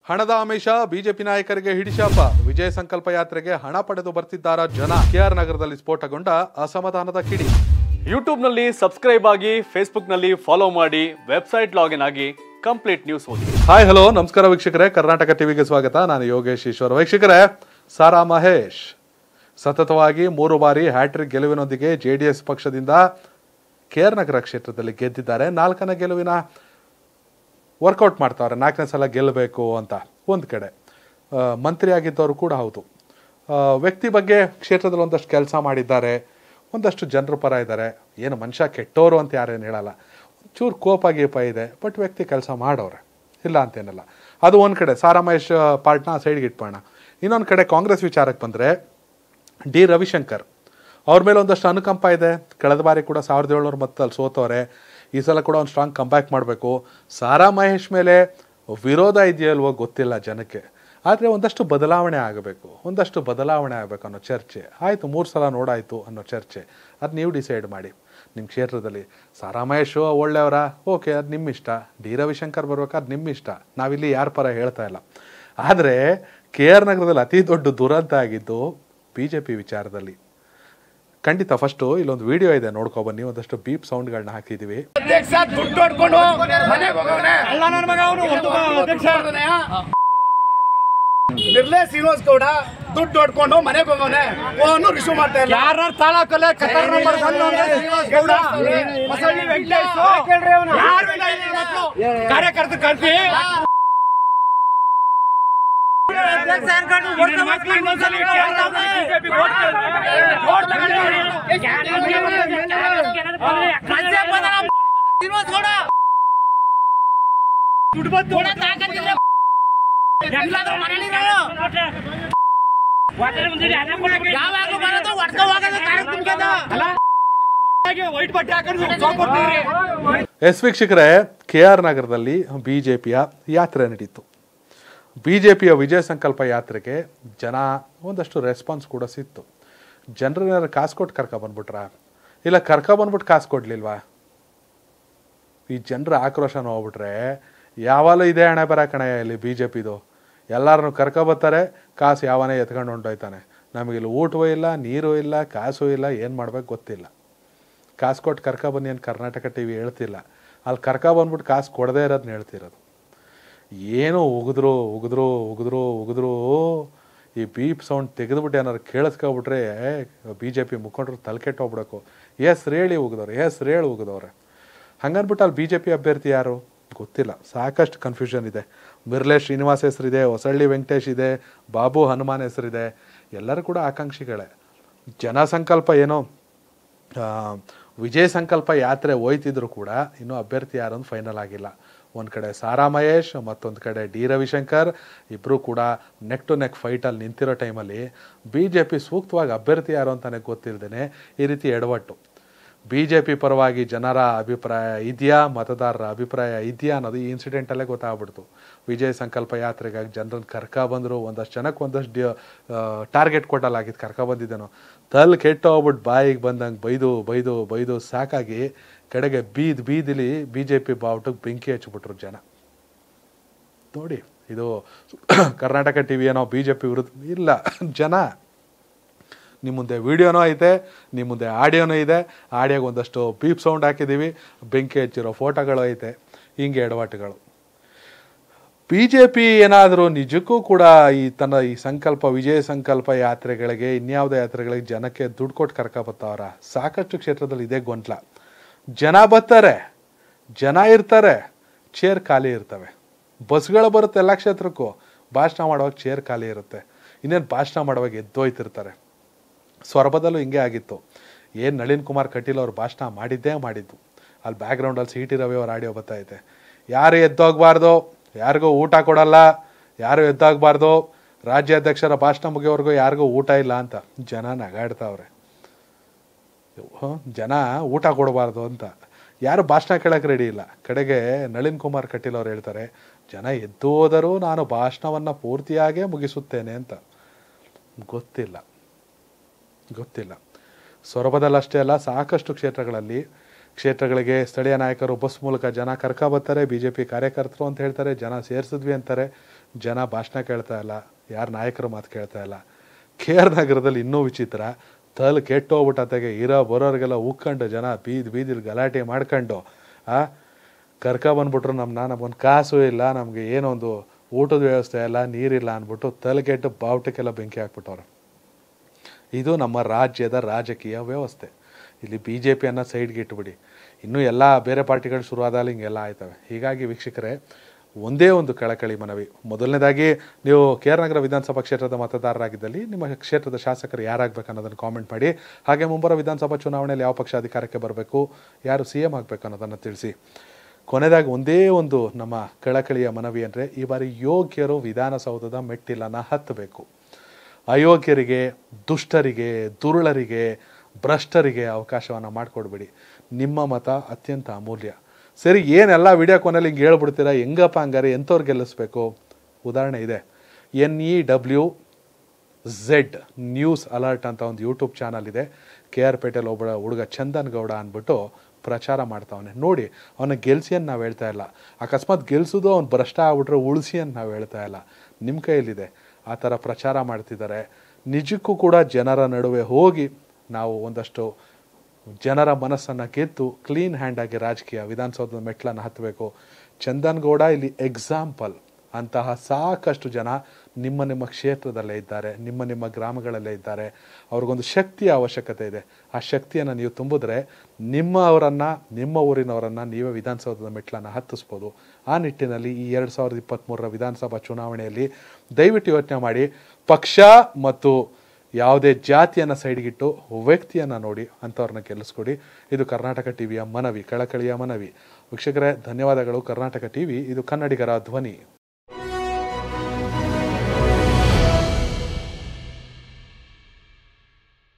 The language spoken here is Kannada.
ಹಣದ ಆಮಿಷ ಬಿಜೆಪಿ ನಾಯಕರಿಗೆ ಹಿಡಿಶಾಪ ವಿಜಯ ಸಂಕಲ್ಪ ಯಾತ್ರೆಗೆ ಹಣ ಪಡೆದು ಬರ್ತಿದ್ದಾರ ಜನ ಕೆಆರ್ ನಗರದಲ್ಲಿ ಸ್ಫೋಟಗೊಂಡ ಅಸಮಾಧಾನದ ಕಿಡಿ ಯೂಟ್ಯೂಬ್ನಲ್ಲಿ ಸಬ್ಸ್ಕ್ರೈಬ್ ಆಗಿ ಫೇಸ್ಬುಕ್ನಲ್ಲಿ ಫಾಲೋ ಮಾಡಿ ವೆಬ್ಸೈಟ್ ಲಾಗಿನ್ ಆಗಿ ಕಂಪ್ಲೀಟ್ ನ್ಯೂಸ್ ಓದಿ ಹಾಯ್ ಹಲೋ ನಮಸ್ಕಾರ ವೀಕ್ಷಕರೇ ಕರ್ನಾಟಕ ಟಿವಿಗೆ ಸ್ವಾಗತ ನಾನು ಯೋಗೇಶ್ ಈಶ್ವರ್ ವೀಕ್ಷಕರೇ ಸಾರಾ ಮಹೇಶ್ ಸತತವಾಗಿ ಮೂರು ಬಾರಿ ಹ್ಯಾಟ್ರಿಕ್ ಗೆಲುವಿನೊಂದಿಗೆ ಜೆಡಿಎಸ್ ಪಕ್ಷದಿಂದ ಕೆಆರ್ ನಗರ ಕ್ಷೇತ್ರದಲ್ಲಿ ಗೆದ್ದಿದ್ದಾರೆ ನಾಲ್ಕನೇ ಗೆಲುವಿನ ವರ್ಕೌಟ್ ಮಾಡ್ತಾವ್ರೆ ನಾಲ್ಕನೇ ಸಲ ಗೆಲ್ಲಬೇಕು ಅಂತ ಒಂದು ಕಡೆ ಆ, ಮಂತ್ರಿ ಆಗಿದ್ದವರು ಕೂಡ ಹೌದು ಆ, ವ್ಯಕ್ತಿ ಬಗ್ಗೆ ಕ್ಷೇತ್ರದಲ್ಲಿ ಒಂದಷ್ಟು ಕೆಲಸ ಮಾಡಿದ್ದಾರೆ ಒಂದಷ್ಟು ಜನರ ಪರ ಇದ್ದಾರೆ ಏನು ಮನುಷ್ಯ ಕೆಟ್ಟವರು ಅಂತ ಯಾರೇನು ಹೇಳಲ್ಲ ಚೂರು ಕೋಪ ಗೀಪ ಇದೆ ಬಟ್ ವ್ಯಕ್ತಿ ಕೆಲಸ ಮಾಡೋರೆ ಇಲ್ಲ ಅಂತೇನಲ್ಲ ಅದು ಒಂದು ಕಡೆ ಸಾರಾ ಮಹೇಶ್ ಪಾರ್ಟ್ನ ಸೈಡ್ಗೆ ಇಟ್ಬೋಣ ಇನ್ನೊಂದು ಕಡೆ ಕಾಂಗ್ರೆಸ್ ವಿಚಾರಕ್ಕೆ ಬಂದರೆ ಡಿ ರವಿಶಂಕರ್ ಅವ್ರ ಮೇಲೆ ಒಂದಷ್ಟು ಅನುಕಂಪ ಇದೆ ಕಳೆದ ಬಾರಿ ಕೂಡ ಸಾವಿರದ ಏಳ್ನೂರು ಮತ್ತಲ್ಲಿ ಸೋತವ್ರೆ ಈ ಸಲ ಕೂಡ ಒಂದು ಸ್ಟ್ರಾಂಗ್ ಕಂಬ್ಯಾಕ್ ಮಾಡಬೇಕು ಸಾರಾ ಮಹೇಶ್ ಮೇಲೆ ವಿರೋಧ ಇದೆಯಲ್ವೋ ಗೊತ್ತಿಲ್ಲ ಜನಕ್ಕೆ ಆದರೆ ಒಂದಷ್ಟು ಬದಲಾವಣೆ ಆಗಬೇಕು ಒಂದಷ್ಟು ಬದಲಾವಣೆ ಆಗಬೇಕು ಅನ್ನೋ ಚರ್ಚೆ ಆಯಿತು ಮೂರು ಸಲ ನೋಡಾಯಿತು ಅನ್ನೋ ಚರ್ಚೆ ಅದು ನೀವು ಡಿಸೈಡ್ ಮಾಡಿ ನಿಮ್ಮ ಕ್ಷೇತ್ರದಲ್ಲಿ ಸಾರಾ ಮಹೇಶು ಒಳ್ಳೆಯವರ ಓಕೆ ಅದು ನಿಮ್ಮ ಇಷ್ಟ ಡಿ ರವಿಶಂಕರ್ ಬರ್ಬೇಕಾದ್ರೆ ನಿಮ್ಮ ಇಷ್ಟ ನಾವಿಲ್ಲಿ ಯಾರ ಪರ ಹೇಳ್ತಾ ಇಲ್ಲ ಆದರೆ ಕೆ ಆರ್ ನಗರದಲ್ಲಿ ಅತಿ ದೊಡ್ಡ ದುರಂತ ಆಗಿದ್ದು ಬಿ ಜೆ ಪಿ ವಿಚಾರದಲ್ಲಿ ಖಂಡಿತ ಫಸ್ಟು ಇಲ್ಲೊಂದು ವಿಡಿಯೋ ಇದೆ ನೋಡ್ಕೊ ಬನ್ನಿ ಒಂದಷ್ಟು ಬೀಪ್ ಸೌಂಡ್ಗಳನ್ನ ಹಾಕಿದೀವಿ ಅಧ್ಯಕ್ಷ ದುಡ್ಡು ಹೊಡ್ಕೊಂಡು ಮನೆಗೆ ಹೋಗವನೆ ಅಲ್ಲ ನನ್ನ ಮಗ ಅವನು ಅಧ್ಯಕ್ಷ ನಿರ್ಲೇ ಶ್ರೀನಿವಾಸ್ ಗೌಡ ದುಡ್ಡು ಹೊಡ್ಕೊಂಡು ಮನೆಗೆ ಹೋಗವನೆ ಫೋನು ರಿಸೀವ್ ಮಾಡ್ತಾ ಇಲ್ಲ ಯಾರ ತಾಲೂಕಲ್ಲೇ ಕತಾರ್ ನಂಬರ್ ಶ್ರೀನಿವಾಸ್ ಗೌಡ ಮಸಳ್ಳಿ ವೆಂಕಟೇಶ್ ಯಾರು ಇಲ್ಲ ಇಲ್ಲಿ ಮಕ್ಕಳು ಕಾರ್ಯಕರ್ತರು ಕಳ್ಸಿ ಮಕ್ಕಳು ಇನ್ನೊಂದ್ಸಲಿ ಬಿಜೆಪಿ ಓಟ್ ಶ್ರೀನಿವಾಸ್ ಗೌಡ ದುಡ್ಡು ಬಂತು ಎಲ್ಲಾದ್ರೂ ಮನೇಲಿ ಯಾವಾಗ್ಲೂ ಬರೋದು ಹೊಡ್ಕೊ ಹೋಗೋದು ಕಾರ್ಯಕ್ರಮಕ್ಕೆ ವೈಟ್ ಬಟ್ಟೆ ಹಾಕೊಂಡು ಸೋಪ್ ಕೊಡ್ತೀರಿ ಎಸ್ ವೀಕ್ಷಕರೇ ಕೆ ಆರ್ ನಗರದಲ್ಲಿ ಬಿಜೆಪಿಯ ಯಾತ್ರೆ ನಡೀತು ಬಿಜೆಪಿಯ ವಿಜಯ ಸಂಕಲ್ಪ ಯಾತ್ರೆಗೆ ಜನ ಒಂದಷ್ಟು ರೆಸ್ಪಾನ್ಸ್ ಕೂಡ ಸಿಕ್ತು ಜನರನ್ನ ಕಾಸು ಕೊಟ್ಟು ಕರ್ಕೊ ಬಂದ್ಬಿಟ್ರ ಇಲ್ಲ ಕರ್ಕೊ ಬಂದ್ಬಿಟ್ಟು ಕಾಸು ಕೊಡ್ಲಿಲ್ವಾ ಈ ಜನರ ಆಕ್ರೋಶ ನೋಡ್ಬಿಟ್ರೆ ಯಾವಾಗಲೂ ಇದೇ ಹಣೆ ಬರ ಕಣೆ ಇಲ್ಲಿ ಬಿ ಜೆ ಪಿದು ಎಲ್ಲರನ್ನು ಕರ್ಕೊಬತ್ತಾರೆ ಕಾಸು ಯಾವನೇ ಎತ್ಕೊಂಡು ಹೊಂಟೋಯ್ತಾನೆ ನಮಗಿಲ್ಲಿ ಊಟವೂ ಇಲ್ಲ ನೀರು ಇಲ್ಲ ಕಾಸು ಇಲ್ಲ ಏನು ಮಾಡ್ಬೇಕು ಗೊತ್ತಿಲ್ಲ ಕಾಸು ಕೊಟ್ಟು ಕರ್ಕ ಬನ್ನಿ ಅಂತ ಕರ್ನಾಟಕ ಟಿ ವಿ ಹೇಳ್ತಿಲ್ಲ ಅಲ್ಲಿ ಕರ್ಕ ಬಂದ್ಬಿಟ್ಟು ಕಾಸು ಕೊಡದೇ ಇರೋದನ್ನ ಹೇಳ್ತಿರೋದು ಏನೋ ಉಗಿದ್ರು ಉಗಿದ್ರು ಉಗಿದ್ರು ಉಗಿದ್ರು ಈ ಬೀಪ್ ಸೌಂಡ್ ತೆಗೆದುಬಿಟ್ಟು ಏನಾರು ಕೇಳಿಸ್ಕೊಬಿಟ್ರೆ ಬಿ ಜೆ ಪಿ ಮುಖಂಡರು ತಲೆ ಕೆಟ್ಟೋಗ್ಬಿಡಬೇಕು ಹೆಸ್ರು ಹೇಳಿ ಉಗಿದವ್ರೆ ಹೆಸ್ರು ಹೇಳಿ ಉಗಿದವ್ರೆ ಹಂಗನ್ಬಿಟ್ಟು ಅಲ್ಲಿ ಬಿ ಜೆ ಪಿ ಅಭ್ಯರ್ಥಿ ಯಾರು ಗೊತ್ತಿಲ್ಲ ಸಾಕಷ್ಟು ಕನ್ಫ್ಯೂಷನ್ ಇದೆ ಮಿರ್ಲೆ ಶ್ರೀನಿವಾಸ್ ಹೆಸರಿದೆ ಹೊಸಳ್ಳಿ ವೆಂಕಟೇಶ್ ಇದೆ ಬಾಬು ಹನುಮಾನ್ ಹೆಸರಿದೆ ಎಲ್ಲರೂ ಕೂಡ ಆಕಾಂಕ್ಷಿಗಳೇ ಜನಸಂಕಲ್ಪ ಏನೋ ಆ, ವಿಜಯ ಸಂಕಲ್ಪ ಯಾತ್ರೆ ಹೋಯ್ತಿದ್ರು ಕೂಡ ಇನ್ನೂ ಅಭ್ಯರ್ಥಿ ಯಾರು ಅಂತ ಫೈನಲ್ ಆಗಿಲ್ಲ ಒಂದು ಕಡೆ ಸಾರಾ ಮಹೇಶ್ ಮತ್ತೊಂದು ಕಡೆ ಡಿ ರವಿಶಂಕರ್ ಇಬ್ಬರು ಕೂಡ ನೆಕ್ ಟು ನೆಕ್ ಫೈಟಲ್ಲಿ ನಿಂತಿರೋ ಟೈಮಲ್ಲಿ ಬಿ ಜೆ ಪಿ ಸೂಕ್ತವಾಗಿ ಅಭ್ಯರ್ಥಿ ಯಾರು ಅಂತಾನೆ ಗೊತ್ತಿಲ್ಲದೇನೆ ಈ ರೀತಿ ಎಡವಟ್ಟು ಬಿ ಜೆ ಪಿ ಪರವಾಗಿ ಜನರ ಅಭಿಪ್ರಾಯ ಇದೆಯಾ ಮತದಾರರ ಅಭಿಪ್ರಾಯ ಇದೆಯಾ ಅನ್ನೋದು ಈ ಇನ್ಸಿಡೆಂಟಲ್ಲೇ ಗೊತ್ತಾಗ್ಬಿಡ್ತು ವಿಜಯ ಸಂಕಲ್ಪ ಯಾತ್ರೆಗಾಗಿ ಜನರನ್ನ ಕರ್ಕ ಬಂದರು ಒಂದಷ್ಟು ಜನಕ್ಕೆ ಒಂದಷ್ಟು ಟಾರ್ಗೆಟ್ ಕೊಟ್ಟಲಾಗಿತ್ತು ಕರ್ಕ ಬಂದಿದ್ದೇನೋ ತಲ್ ಕೆಟ್ಟು ಹೋಗ್ಬಿಟ್ಟು ಬಾಯಿಗೆ ಬಂದಂಗೆ ಬೈದು ಬೈದು ಬೈದು ಸಾಕಾಗಿ ಕಡೆಗೆ ಬೀದ್ ಬೀದಿಲಿ ಬಿ ಜೆ ಪಿ ಬಾವುಟಕ್ಕೆ ಬೆಂಕಿ ಹಚ್ಚಿಬಿಟ್ರು ಜನ ನೋಡಿ ಇದು ಕರ್ನಾಟಕ ಟಿ ವಿ ಏನೋ ಬಿ ಜೆ ಪಿ ವಿರುದ್ಧ ಇಲ್ಲ ಜನ ನಿಮ್ಮ ಮುಂದೆ ವಿಡಿಯೋನೂ ಐತೆ ನಿಮ್ಮ ಮುಂದೆ ಆಡಿಯೋನೂ ಇದೆ ಆಡಿಯೋಗೆ ಒಂದಷ್ಟು ಬೀಪ್ ಸೌಂಡ್ ಹಾಕಿದ್ದೀವಿ ಬೆಂಕಿ ಹಚ್ಚಿರೋ ಫೋಟೋಗಳು ಐತೆ ಹಿಂಗೆ ಎಡವಟ್ಟುಗಳು ಬಿ ಜೆ ಪಿ ಏನಾದರೂ ನಿಜಕ್ಕೂ ಕೂಡ ಈ ತನ್ನ ಈ ಸಂಕಲ್ಪ ವಿಜಯ ಸಂಕಲ್ಪ ಯಾತ್ರೆಗಳಿಗೆ ಇನ್ಯಾವುದೇ ಯಾತ್ರೆಗಳಿಗೆ ಜನಕ್ಕೆ ದುಡ್ಡು ಕೊಟ್ಟು ಕರ್ಕೊಬತ್ತವ್ರ ಸಾಕಷ್ಟು ಕ್ಷೇತ್ರದಲ್ಲಿ ಇದೇ ಗೊಂಟ್ಲ ಜನ ಬರ್ತಾರೆ ಜನ ಇರ್ತಾರೆ ಚೇರ್ ಖಾಲಿ ಇರ್ತವೆ ಬಸ್ಗಳು ಬರುತ್ತೆ ಎಲ್ಲ ಕ್ಷೇತ್ರಕ್ಕೂ ಭಾಷಣ ಮಾಡುವಾಗ ಚೇರ್ ಖಾಲಿ ಇರುತ್ತೆ ಇನ್ನೇನು ಭಾಷಣ ಮಾಡುವಾಗ ಎದ್ದೋಯ್ತಿರ್ತಾರೆ ಸ್ವರ್ಭದಲ್ಲೂ ಹಿಂಗೆ ಆಗಿತ್ತು ಏನು ನಳಿನ್ ಕುಮಾರ್ ಕಟೀಲ್ ಅವ್ರು ಭಾಷಣ ಮಾಡಿದ್ದೇ ಮಾಡಿದ್ದು ಅಲ್ಲಿ ಬ್ಯಾಕ್ಗ್ರೌಂಡಲ್ಲಿ ಸಿ ಟಿ ರವಿ ಅವ್ರ ಆಡಿಯೋ ಬರ್ತೈತೆ ಯಾರು ಎದ್ದೋಗ್ಬಾರ್ದು ಯಾರಿಗೂ ಊಟ ಕೊಡಲ್ಲ ಯಾರು ಎದ್ದೋಗ್ಬಾರ್ದು ರಾಜ್ಯಾಧ್ಯಕ್ಷರ ಭಾಷಣ ಮುಗಿಯೋವರೆಗೂ ಯಾರಿಗೂ ಊಟ ಇಲ್ಲ ಅಂತ ಜನ ನಗಾಡ್ತಾವ್ರೆ ಹ್ಮ್, ಜನ ಊಟ ಕೊಡಬಾರ್ದು ಅಂತ ಯಾರು ಭಾಷಣ ಕೇಳಕ್ಕೆ ರೆಡಿ ಇಲ್ಲ ಕಡೆಗೆ ನಳಿನ್ ಕುಮಾರ್ ಕಟೀಲ್ ಅವ್ರು ಹೇಳ್ತಾರೆ ಜನ ಎದ್ದು ಹೋದರೂ ನಾನು ಭಾಷಣವನ್ನು ಪೂರ್ತಿಯಾಗೇ ಮುಗಿಸುತ್ತೇನೆ ಅಂತ ಗೊತ್ತಿಲ್ಲ ಗೊತ್ತಿಲ್ಲ ಸೊರಬದಲ್ಲಷ್ಟೇ ಅಲ್ಲ ಸಾಕಷ್ಟು ಕ್ಷೇತ್ರಗಳಲ್ಲಿ ಕ್ಷೇತ್ರಗಳಿಗೆ ಸ್ಥಳೀಯ ನಾಯಕರು ಬಸ್ ಮೂಲಕ ಜನ ಕರ್ಕ ಬರ್ತಾರೆ ಬಿ ಜೆ ಪಿ ಕಾರ್ಯಕರ್ತರು ಅಂತ ಹೇಳ್ತಾರೆ ಜನ ಸೇರಿಸಿದ್ವಿ ಅಂತಾರೆ ಜನ ಭಾಷಣ ಕೇಳ್ತಾ ಇಲ್ಲ ಯಾರು ನಾಯಕರ ಮಾತು ಕೇಳ್ತಾ ಇಲ್ಲ ಕೆ ಆರ್ ನಗರದಲ್ಲಿ ಇನ್ನೂ ವಿಚಿತ್ರ ತಲೆ ಕೆಟ್ಟೋಗ್ಬಿಟ್ಟತೆಗೆ ಇರೋ ಬರೋರಿಗೆಲ್ಲ ಉಕ್ಕೊಂಡು ಜನ ಬೀದಿ ಬೀದಿಲಿ ಗಲಾಟೆ ಮಾಡ್ಕೊಂಡು ಆ ಕರ್ಕ ಬಂದ್ಬಿಟ್ರು ನಮ್ಮನ್ನ ನಮ್ಗೊಂದು ಕಾಸು ಇಲ್ಲ ನಮಗೆ ಏನೋ ಒಂದು ಊಟದ ವ್ಯವಸ್ಥೆ ಇಲ್ಲ ನೀರಿಲ್ಲ ಅಂದ್ಬಿಟ್ಟು ತಲೆಗೆಟ್ಟು ಬಾವುಟಕ್ಕೆಲ್ಲ ಬೆಂಕಿ ಹಾಕ್ಬಿಟ್ಟವ್ರೆ ಇದು ನಮ್ಮ ರಾಜ್ಯದ ರಾಜಕೀಯ ವ್ಯವಸ್ಥೆ ಇಲ್ಲಿ ಬಿ ಜೆ ಪಿಯನ್ನು ಸೈಡ್ಗೆ ಇಟ್ಬಿಡಿ ಇನ್ನೂ ಎಲ್ಲ ಬೇರೆ ಪಾರ್ಟಿಗಳು ಶುರುವಾದಾಗ ಹಿಂಗೆಲ್ಲ ಆಯ್ತವೆ ಹೀಗಾಗಿ ವೀಕ್ಷಕರೇ ಒಂದೇ ಒಂದು ಕಳಕಳಿ ಮನವಿ ಮೊದಲನೇದಾಗಿ ನೀವು ಕೆ ಆರ್ ನಗರ ವಿಧಾನಸಭಾ ಕ್ಷೇತ್ರದ ಮತದಾರರಾಗಿದ್ದಲ್ಲಿ ನಿಮ್ಮ ಕ್ಷೇತ್ರದ ಶಾಸಕರು ಯಾರಾಗಬೇಕು ಅನ್ನೋದನ್ನು ಕಾಮೆಂಟ್ ಮಾಡಿ ಹಾಗೆ ಮುಂಬರುವ ವಿಧಾನಸಭಾ ಚುನಾವಣೆಯಲ್ಲಿ ಯಾವ ಪಕ್ಷ ಅಧಿಕಾರಕ್ಕೆ ಬರಬೇಕು ಯಾರು ಸಿ ಎಂ ಆಗಬೇಕು ಅನ್ನೋದನ್ನು ತಿಳಿಸಿ ಕೊನೆಯದಾಗಿ ಒಂದೇ ಒಂದು ನಮ್ಮ ಕಳಕಳಿಯ ಮನವಿ ಅಂದರೆ ಈ ಬಾರಿ ಯೋಗ್ಯರು ವಿಧಾನಸೌಧದ ಮೆಟ್ಟಿಲನ್ನು ಹತ್ತಬೇಕು ಅಯೋಗ್ಯರಿಗೆ ದುಷ್ಟರಿಗೆ ದುರುಳರಿಗೆ ಭ್ರಷ್ಟರಿಗೆ ಅವಕಾಶವನ್ನು ಮಾಡಿಕೊಡ್ಬೇಡಿ ನಿಮ್ಮ ಮತ ಅತ್ಯಂತ ಅಮೂಲ್ಯ ಸರಿ ಏನೆಲ್ಲ ವಿಡಿಯೋ ಕೊನೆಯಲ್ಲಿ ಹಿಂಗೆ ಹೇಳ್ಬಿಡ್ತೀರಾ ಹೆಂಗಪ್ಪ ಹಂಗಾರೆ ಎಂಥವ್ರು ಗೆಲ್ಲಿಸ್ಬೇಕು ಉದಾಹರಣೆ ಇದೆ N E W Z news alert ಅಂತ ಒಂದು ಯೂಟ್ಯೂಬ್ ಚಾನಲ್ ಇದೆ ಕೆ ಆರ್ ಪೇಟೆಲ್ ಒಬ್ಬ ಹುಡುಗ ಚಂದನ್ ಗೌಡ ಅಂದ್ಬಿಟ್ಟು ಪ್ರಚಾರ ಮಾಡ್ತಾವನೆ ನೋಡಿ ಅವನ ಗೆಲ್ಸಿ ಅಂತ ನಾವು ಹೇಳ್ತಾ ಇಲ್ಲ ಅಕಸ್ಮಾತ್ ಗೆಲ್ಸೋದು ಅವ್ನು ಭ್ರಷ್ಟ ಆಗ್ಬಿಟ್ರೆ ಉಳಿಸಿ ಅಂತ ನಾವು ಹೇಳ್ತಾ ಇಲ್ಲ ನಿಮ್ಮ ಕೈಯಲ್ಲಿದೆ ಆ ಥರ ಪ್ರಚಾರ ಮಾಡ್ತಿದ್ದಾರೆ ನಿಜಕ್ಕೂ ಕೂಡ ಜನರ ನಡುವೆ ಹೋಗಿ ನಾವು ಒಂದಷ್ಟು ಜನರ ಮನಸ್ಸನ್ನು ಗೆದ್ದು ಕ್ಲೀನ್ ಹ್ಯಾಂಡ್ ಆಗಿ ರಾಜಕೀಯ ವಿಧಾನಸೌಧದ ಮೆಟ್ಲನ್ನು ಹತ್ತಬೇಕು ಚಂದನ್ ಗೌಡ ಇಲ್ಲಿ ಎಕ್ಸಾಂಪಲ್ ಅಂತಹ ಸಾಕಷ್ಟು ಜನ ನಿಮ್ಮ ನಿಮ್ಮ ಕ್ಷೇತ್ರದಲ್ಲೇ ಇದ್ದಾರೆ ನಿಮ್ಮ ನಿಮ್ಮ ಗ್ರಾಮಗಳಲ್ಲೇ ಇದ್ದಾರೆ ಅವ್ರಿಗೊಂದು ಶಕ್ತಿಯ ಅವಶ್ಯಕತೆ ಇದೆ ಆ ಶಕ್ತಿಯನ್ನು ನೀವು ತುಂಬಿದ್ರೆ ನಿಮ್ಮವರನ್ನು ನಿಮ್ಮ ಊರಿನವರನ್ನು ನೀವೇ ವಿಧಾನಸೌಧದ ಮೆಟ್ಲನ್ನು ಹತ್ತಿಸ್ಬೋದು ಆ ನಿಟ್ಟಿನಲ್ಲಿ ಈ ಎರಡು ಸಾವಿರದ ಇಪ್ಪತ್ತ್ಮೂರರ ವಿಧಾನಸಭಾ ಚುನಾವಣೆಯಲ್ಲಿ ದಯವಿಟ್ಟು ಯೋಚನೆ ಮಾಡಿ ಪಕ್ಷ ಮತ್ತು ಯಾವುದೇ ಜಾತಿಯನ್ನು ಸೈಡ್ಗಿಟ್ಟು ವ್ಯಕ್ತಿಯನ್ನು ನೋಡಿ ಅಂಥವ್ರನ್ನ ಗೆಲ್ಲಿಸ್ಕೊಡಿ ಇದು ಕರ್ನಾಟಕ ಟಿವಿಯ ಮನವಿ ಕಳಕಳಿಯ ಮನವಿ ವೀಕ್ಷಕರೇ ಧನ್ಯವಾದಗಳು ಕರ್ನಾಟಕ ಟಿವಿ ಇದು ಕನ್ನಡಿಗರ ಧ್ವನಿ